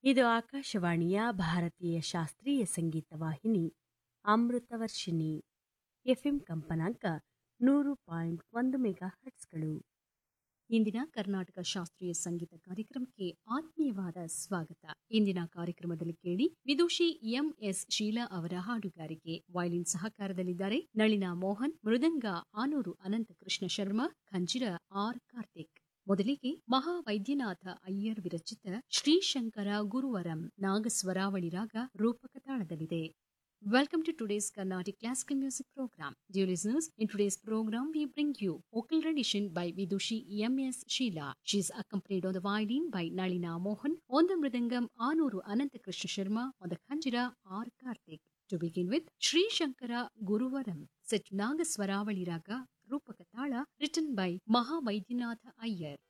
ಇದು ಆಕಾಶವಾಣಿಯ ಭಾರತೀಯ ಶಾಸ್ತ್ರೀಯ ಸಂಗೀತ ವಾಹಿನಿ ಅಮೃತವರ್ಷಿಣಿ ಎಫ್ಎಂ ಕಂಪನಾಂಕ ನೂರು ಪಾಯಿಂಟ್ ಒಂದು ಮೆಗಾ ಹರ್ಟ್ಸ್ಗಳು ಇಂದಿನ ಕರ್ನಾಟಕ ಶಾಸ್ತ್ರೀಯ ಸಂಗೀತ ಕಾರ್ಯಕ್ರಮಕ್ಕೆ ಆತ್ಮೀಯವಾದ ಸ್ವಾಗತ ಇಂದಿನ ಕಾರ್ಯಕ್ರಮದಲ್ಲಿ ಕೇಳಿ ವಿದುಷಿ ಎಂ ಎಸ್ ಶೀಲಾ ಅವರ ಹಾಡುಗಾರಿಕೆ ವಯಲಿನ್ ಸಹಕಾರದಲ್ಲಿದ್ದಾರೆ ನಳಿನಾ ಮೋಹನ್ ಮೃದಂಗ ಆನೂರು ಅನಂತ ಕೃಷ್ಣ ಶರ್ಮಾ ಖಂಜಿರ ಆರ್ ಕಾರ್ತಿಕ್ ಮೊದಲಿಗೆ ಮಹಾವೈದ್ಯನಾಥ ಅಯ್ಯರ್ ವಿರಚಿತ ಶ್ರೀಶಂಕರ ಗುರುವರಂ ನಾಗಸ್ವರಾವಳಿ ರಾಗ ರೂಪಕ ತಾಳದಲ್ಲಿದೆ Welcome to today's Carnatic Classical Music Program. Dear listeners, in today's program we bring you vocal rendition by Vidushi M.S. Sheila. She is accompanied on the violin by Nalina Mohan, on the mridangam Anuru Ananta Krishna Sharma, on the khanjira R. Karthik. To begin with, Sri Shankara Guruvaram, set Nagaswaravali Raga, Rupakatala, written by Mahavaidyanatha Iyer.